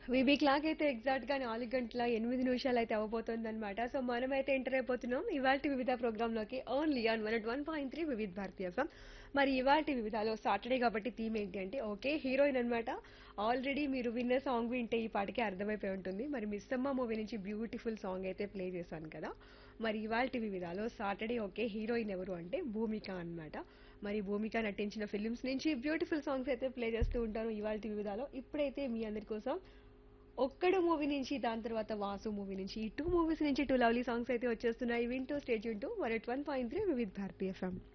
VB clock అయితే exact గా నాలుగు గంటల ఎనిమిది నిమిషాలు అయితే అవ్వబోతుంది అనమాట సో మనమైతే ఎంటర్ అయిపోతున్నాం ఇవాళ వివిధ ప్రోగ్రామ్ లోకి only on one one point three Vividh Bharati FM మరి ఇవాళ వివిధాలో సాటర్డే కాబట్టి థీమ్ ఏంటి అంటే ఓకే హీరోయిన్ అనమాట ఆల్రెడీ మీరు విన్న సాంగ్ వింటే ఈ పాటికి అర్థమైపోయి ఉంటుంది మరి మిస్ అమ్మ మూవీ నుంచి బ్యూటిఫుల్ సాంగ్ అయితే ప్లే చేశాను కదా మరి ఇవాళ వివిధాలో సాటర్డే ఓకే హీరోయిన్ ఎవరు అంటే భూమిక అన్నమాట మరి భూమిక నటించిన ఫిలిమ్స్ నుంచి బ్యూటిఫుల్ సాంగ్స్ అయితే ప్లే చేస్తూ ఉంటాను ఇవాళ వివిధాలో ఇప్పుడైతే మీ అందరి కోసం ఒక్కడు మూవీ నుంచి దాని తర్వాత వాసు మూవీ నుంచి ఈ టూ మూవీస్ నుంచి టూ లవ్లీ సాంగ్స్ అయితే వచ్చేస్తున్నాయి వింటూ స్టేజ్ ఉంటూ one at one point three Vividh Bharati FM